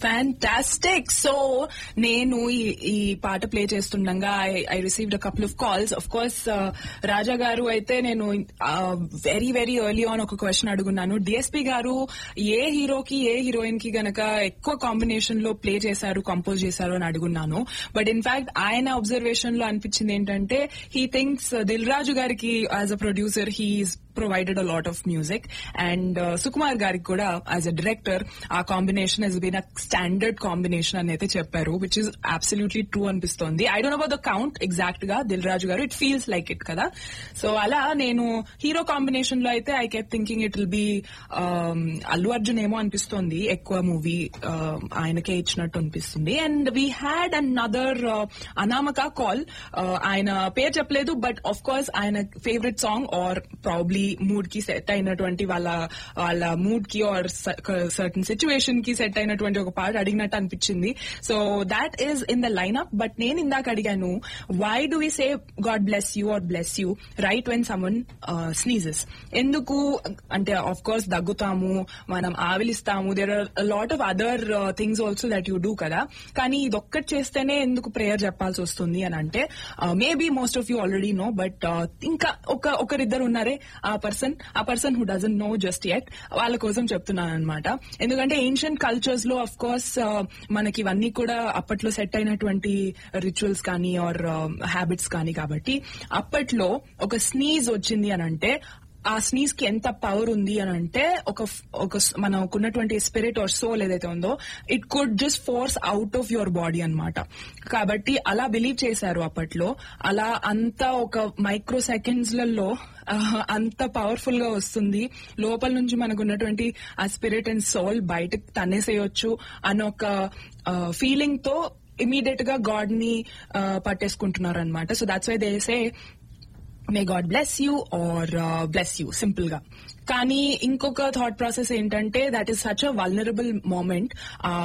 fantastic so నేను ఈ ఈ పాట ప్లే చేస్తుండగా I received a couple of calls of course Raja గారు అయితే నేను వెరీ వెరీ ఎర్లీ ఆన్ ఒక క్వశ్చన్ అడుగున్నాను డిఎస్పీ గారు ఏ హీరోకి ఏ హీరోయిన్ కి గనక ఎక్కువ కాంబినేషన్ లో ప్లే చేశారు కంపోజ్ చేశారు అని అడుగున్నాను బట్ ఇన్ఫాక్ట్ ఆయన అబ్జర్వేషన్ లో అనిపించింది ఏంటంటే హీ థింక్స్ దిల్ రాజు గారికి as a producer he's provided a lot of music and Sukumar గారికి కూడా యాజ్ అ డైరెక్టర్ ఆ combination has been a standard combination అని అయితే చెప్పారు విచ్ ఇస్ అబ్సల్యూట్లీ ట్రూ అనిపిస్తోంది I don't about the count exact గా దిల్ రాజు గారు ఇట్ ఫీల్స్ లైక్ ఇట్ కదా సో అలా నేను హీరో కాంబినేషన్ లో అయితే I kept thinking it will be Allu Arjun ఏమో అనిపిస్తోంది ఎక్కువ మూవీ ఆయనకే ఇచ్చినట్టు అనిపిస్తుంది అండ్ వీ హ్యాడ్ అనదర్ అనామక కాల్ ఆయన పేరు చెప్పలేదు బట్ ఆఫ్ కోర్స్ ఆయన favourite song are probably mood కి సెట్ అయినటువంటి వాళ్ళ వాళ్ళ మూడ్ కి ఆర్ సర్టన్ సిచ్యువేషన్ కి సెట్ అయినటువంటి ఒక పాట అడిగినట్టు అనిపించింది so that is in the line up but నేను ఇందాక అడిగాను why do we say god bless you or bless you right when someone sneezes ఎందుకు అంటే ఆఫ్ కోర్స్ దగ్గుతాము మనం ఆవిలిస్తాము there are lot of other things also that you do కదా కానీ ఇదొక్కటి చేస్తేనే ఎందుకు ప్రేయర్ చెప్పాల్సి వస్తుంది అని అంటే maybe most of you already know but ఇంకా ఒక ఒకరిద్దరు ఉన్నారే ఆ పర్సన్ ఆ person who doesn't know just at వాళ్ళ కోసం చెప్తున్నాను అనమాట ఎందుకంటే ఏన్షియంట్ కల్చర్స్ లో అఫ్ కోర్స్ మనకి ఇవన్నీ కూడా అప్పట్లో సెట్ అయినటువంటి రిచువల్స్ కానీ ఆర్ హ్యాబిట్స్ కానీ కాబట్టి అప్పట్లో ఒక స్నీజ్ వచ్చింది అని అంటే ఆ స్నీజ్ కి ఎంత పవర్ ఉంది అని అంటే ఒక ఒక మనకున్నటువంటి స్పిరిట్ ఆర్ సోల్ ఏదైతే ఉందో it could just force out of your body అనమాట కాబట్టి అలా బిలీవ్ చేశారు అప్పట్లో అలా అంత ఒక మైక్రో సెకండ్స్ లలో అంత పవర్ఫుల్ గా వస్తుంది లోపల నుంచి మనకు ఉన్నటువంటి ఆ స్పిరిట్ అండ్ సోల్ బయటకు తన్నేసేయొచ్చు అన్న ఒక ఫీలింగ్ తో ఇమీడియట్ గా గాడ్ ని పట్టేసుకుంటున్నారు అనమాట so that's why they say may god bless you or bless you simple గా కానీ ఇంకొక థాట్ ప్రాసెస్ ఏంటంటే that is such a vulnerable moment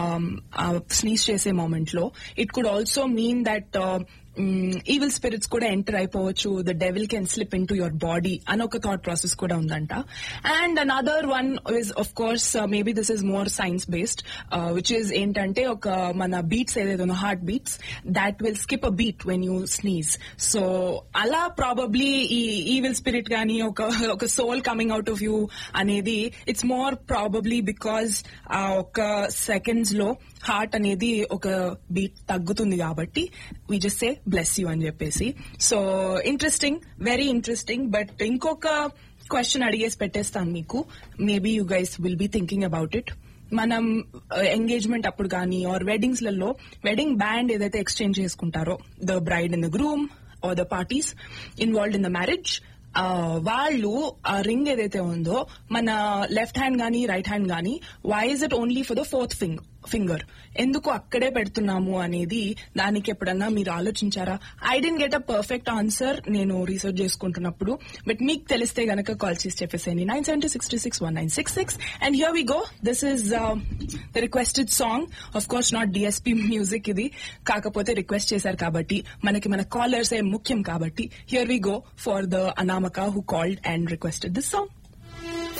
sneeze చేసే మూమెంట్ లో it could also mean that evil spirits కూడా ఎంటర్ అయిపోవచ్చు the devil can slip into your body అని ఒక థాట్ ప్రాసెస్ కూడా ఉందంట and another one is of course maybe this is more science based which is ఏంటంటే ఒక మన beats ఏదైతే ఉందో heart beats that will skip a beat when you sneeze so అలా ప్రాబబ్లీ ఈ ఈవిల్ స్పిరిట్ కానీ ఒక ఒక soul coming out of you అనేది ఇట్స్ మోర్ ప్రాబబ్లీ బికాస్ ఆ ఒక సెకండ్స్ లో హార్ట్ అనేది ఒక బీట్ తగ్గుతుంది కాబట్టి we just say bless you అని చెప్పేసి so interesting very interesting but ఇంకొక క్వశ్చన్ అడిగేసి పెట్టేస్తాను మీకు maybe you guys will be thinking about it మనం ఎంగేజ్మెంట్ అప్పుడు కానీ ఆర్ వెడ్డింగ్స్ లలో వెడ్డింగ్ బ్యాండ్ ఏదైతే ఎక్స్చేంజ్ చేసుకుంటారో the bride in the groom or the parties involved in the marriage వాళ్ళు ఆ రింగ్ ఏదైతే ఉందో మన లెఫ్ట్ హ్యాండ్ గానీ రైట్ హ్యాండ్ గానీ why is it only for the fourth fing finger ఎందుకు అక్కడే పెడుతున్నాము అనేది దానికి ఎప్పుడన్నా మీరు ఆలోచించారా I didn't get a perfect answer నేను రీసెర్చ్ చేసుకుంటున్నప్పుడు బట్ మీకు తెలిస్తే గనక కాల్ చేసి చెప్పేసేయండి nine seventy sixty six one nine six six and here we go this is the requested song of course not D S P music ఇది కాకపోతే request చేశారు కాబట్టి మనకి మన కాలర్స్ ఏ ముఖ్యం కాబట్టి here we go for the అనామక who called and requested this song